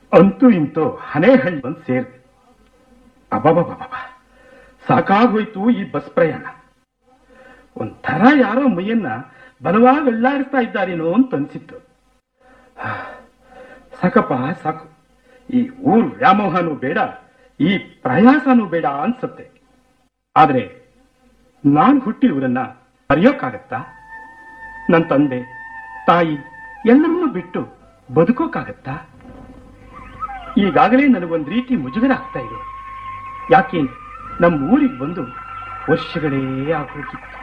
ಅಂತೂ ಇಂತೂ ಹನೇಹಳ್ಳಿ ಬಂದು ಸೇರಿದೆ ಅಬಾಬಾಬಾಬಾ ಸಾಕಾಗೋಯ್ತು ಈ ಬಸ್ ಪ್ರಯಾಣ ಒಂಥರ ಯಾರೋ ಮೈಯನ್ನ ಬಲವಾಗಿ ಅಳ್ಳಾಡಿಸ್ತಾ ಇದ್ದಾರೇನೋ ಅಂತ ಅನ್ಸಿತ್ತು ಹಾ, ಸಾಕಪ್ಪ ಸಾಕು ಈ ಊರ್ ವ್ಯಾಮೋಹನೂ ಬೇಡ ಈ ಪ್ರಯಾಸನೂ ಬೇಡ ಅನ್ಸುತ್ತೆ ಆದ್ರೆ ನಾನ್ ಹುಟ್ಟಿ ಊರನ್ನ ಮರೆಯೋಕ್ಕಾಗತ್ತಾ ನನ್ನ ತಂದೆ ತಾಯಿ ಎಲ್ಲರನ್ನೂ ಬಿಟ್ಟು ಬದುಕೋಕ್ಕಾಗತ್ತಾ ಈಗಾಗಲೇ ನನಗೊಂದು ರೀತಿ ಮುಜುಗರ ಆಗ್ತಾ ಇದೆ ಯಾಕೆ ನಮ್ಮ ಊರಿಗೆ ಬಂದು ವರ್ಷಗಳೇ ಆಗೋಗಿತ್ತು